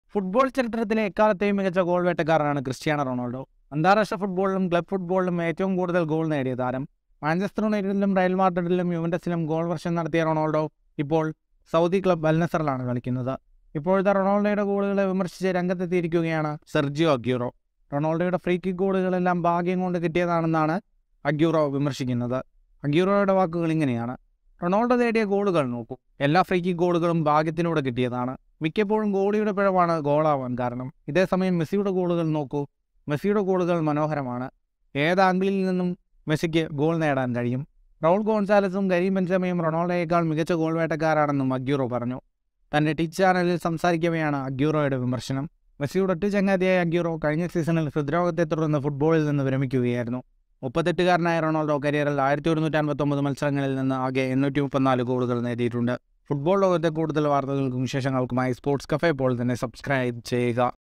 football ചരിത്രത്തിലെ എക്കാലത്തെയും മികച്ച ഗോൾ വേട്ടക്കാരനാണ് ക്രിസ്ത്യാനോ റൊണാൾഡോ അന്താരാഷ്ട്ര ഫുട്ബോളിലും ക്ലബ് ഫുട്ബോളിലും ഏറ്റവും കൂടുതൽ ഗോൾ നേടിയ താരം മാഞ്ചസ്റ്റർ യുണൈറ്റഡിലും റയൽ മാഡ്രിഡിലും യുവൻറ്റസിലും ഗോൾ വർഷം നടത്തിയ റൊണാൾഡോ ഇപ്പോൾ സൗദി ക്ലബ് അൽനസറിലാണ് കളിക്കുന്നത് ഇപ്പോഴത്തെ റൊണാൾഡോയുടെ ഗോളുകളെ വിമർശിച്ച് രംഗത്തെത്തിയിരിക്കുകയാണ് സെർജിയോ അഗ്യൂറോ റൊണാൾഡോയുടെ ഫ്രീ കിക്ക് ഗോളുകളെല്ലാം ഭാഗ്യം കൊണ്ട് കിട്ടിയതാണെന്നാണ് അഗ്യൂറോ വിമർശിക്കുന്നത് അഗ്യൂറോയുടെ വാക്കുകൾ ഇങ്ങനെയാണ് റൊണാൾഡോ നേടിയ ഗോളുകൾ നോക്കൂ എല്ലാ ഫ്രീ കിക്ക് ഗോളുകളും ഭാഗ്യത്തിലൂടെ കിട്ടിയതാണ് മിക്കപ്പോഴും ഗോളിയുടെ പിഴവാണ് ഗോളാവാൻ കാരണം ഇതേസമയം മെസ്സിയുടെ ഗോളുകൾ നോക്കൂ മെസ്സിയുടെ ഗോളുകൾ മനോഹരമാണ് ഏത് ആംഗിളിൽ നിന്നും മെസ്സിക്ക് ഗോൾ നേടാൻ കഴിയും റൗൾ ഗോൺസാലസും കരീം ബെൻസമയും റൊണാൾഡോയേക്കാൾ മികച്ച ഗോൾ വേട്ടക്കാരാണെന്നും അഗ്യൂറോ പറഞ്ഞു തൻ്റെ ടിച്ച് ചാനലിൽ സംസാരിക്കവെയാണ് അഗ്യൂറോയുടെ വിമർശനം മെസ്സിയുടെ ഒറ്റ ചങ്ങാതിയായ അഗ്യൂറോ കഴിഞ്ഞ സീസണിൽ ഹൃദ്രോഗത്തെ തുടർന്ന് ഫുട്ബോളിൽ നിന്ന് വിരമിക്കുകയായിരുന്നു മുപ്പത്തെട്ടുകാരനായ റൊണാൾഡോ കരിയറിൽ ആയിരത്തി ഒരുന്നൂറ്റി അൻപത്തൊമ്പത് മത്സരങ്ങളിൽ നിന്ന് ആകെ എണ്ണൂറ്റി മുപ്പത്തിനാല് ഗോളുകൾ നേടിയിട്ടുണ്ട് ഫുട്ബോൾ ലോകത്തെ കൂടുതൽ വാർത്തകൾക്കും വിശേഷങ്ങൾക്കുമായി സ്പോർട്സ് കഫേ പോൾ തന്നെ സബ്സ്ക്രൈബ് ചെയ്യുക